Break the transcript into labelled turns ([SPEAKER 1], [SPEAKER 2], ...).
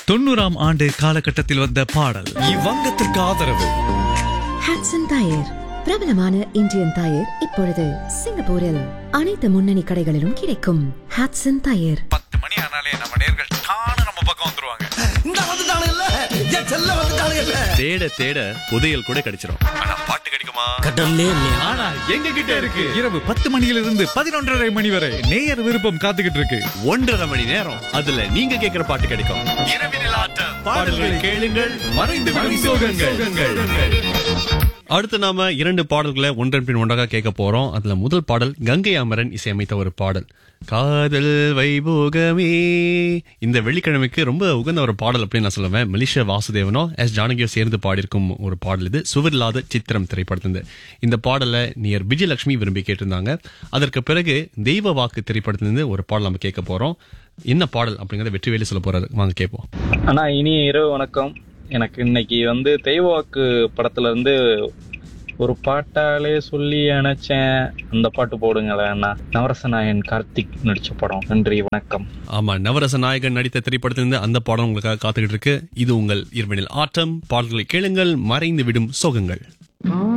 [SPEAKER 1] தொண்ணூறாம் ஆண்டு காலகட்டத்தில் வந்த பாடல்
[SPEAKER 2] இவ்வங்கத்திற்கு ஆதரவு
[SPEAKER 3] ஹாட்சன் டயர் பிரபலமான இந்தியன் டயர் இப்பொழுது சிங்கப்பூரில் அனைத்து முன்னணி கடைகளிலும் கிடைக்கும் ஹாட்சன் டயர்
[SPEAKER 1] பத்து மணி ஆனாலே நம்ம நேர்கள் தானே நம்ம பக்கம் வந்துருவாங்க
[SPEAKER 2] இந்த வந்துட்டானுங்கல்ல என் செல்ல வந்துட்டானுங்கல்ல
[SPEAKER 4] தேட தேட புதையல் கூட கிடைச்சிரும் ஆனா பாட்டு கிடைக்குமா
[SPEAKER 2] கடல்லே இல்லையா
[SPEAKER 1] ஆனா எங்க கிட்ட இருக்கு இரவு பத்து மணியிலிருந்து பதினொன்றரை மணி வரை நேயர் விருப்பம் காத்துக்கிட்டு இருக்கு
[SPEAKER 4] ஒன்றரை மணி நேரம் அதுல நீங்க கேக்குற பாட்டு கிடைக்கும் இரவினில் ஆட்டம் பாடல்களை கேளுங்கள்
[SPEAKER 1] மறைந்து விடும் சோகங்கள்
[SPEAKER 4] அடுத்து நாம இரண்டு பாடல்களை ஒன்றன் பின் ஒன்றாக கேட்க போறோம் அதுல முதல் பாடல் கங்கை அமரன் இசையமைத்த ஒரு பாடல் காதல் வைபோகமே இந்த வெள்ளிக்கிழமைக்கு ரொம்ப உகந்த ஒரு பாடல் அப்படின்னு நான் சொல்லுவேன் மலிஷா வாசுதேவனோ எஸ் ஜானகியோ சேர்ந்து பாடியிருக்கும் ஒரு பாடல் இது சுவரில்லாத சித்திரம் திரைப்படத்திலிருந்து இந்த பாடலை நியர் விஜயலட்சுமி விரும்பி கேட்டிருந்தாங்க அதற்கு பிறகு தெய்வ வாக்கு திரைப்படத்திலிருந்து ஒரு பாடல் நம்ம கேட்க போறோம் என்ன பாடல் அப்படிங்கறத வெற்றிவேலி சொல்ல போறாரு வாங்க கேட்போம்
[SPEAKER 5] அண்ணா இனிய இரவு வணக்கம் எனக்கு இன்னைக்கு வந்து தெய்வாக்கு படத்துல இருந்து ஒரு பாட்டாலே சொல்லி அணைச்சேன் அந்த பாட்டு போடுங்களேன் அண்ணா நவரசநாயன் கார்த்திக் நடிச்ச படம் நன்றி வணக்கம்
[SPEAKER 4] ஆமா நவரச நாயகன் நடித்த திரைப்படத்திலிருந்து அந்த பாடம் உங்களுக்காக காத்துக்கிட்டு இருக்கு இது உங்கள் இரவனில் ஆட்டம் பாடல்களை கேளுங்கள் மறைந்து விடும் சோகங்கள்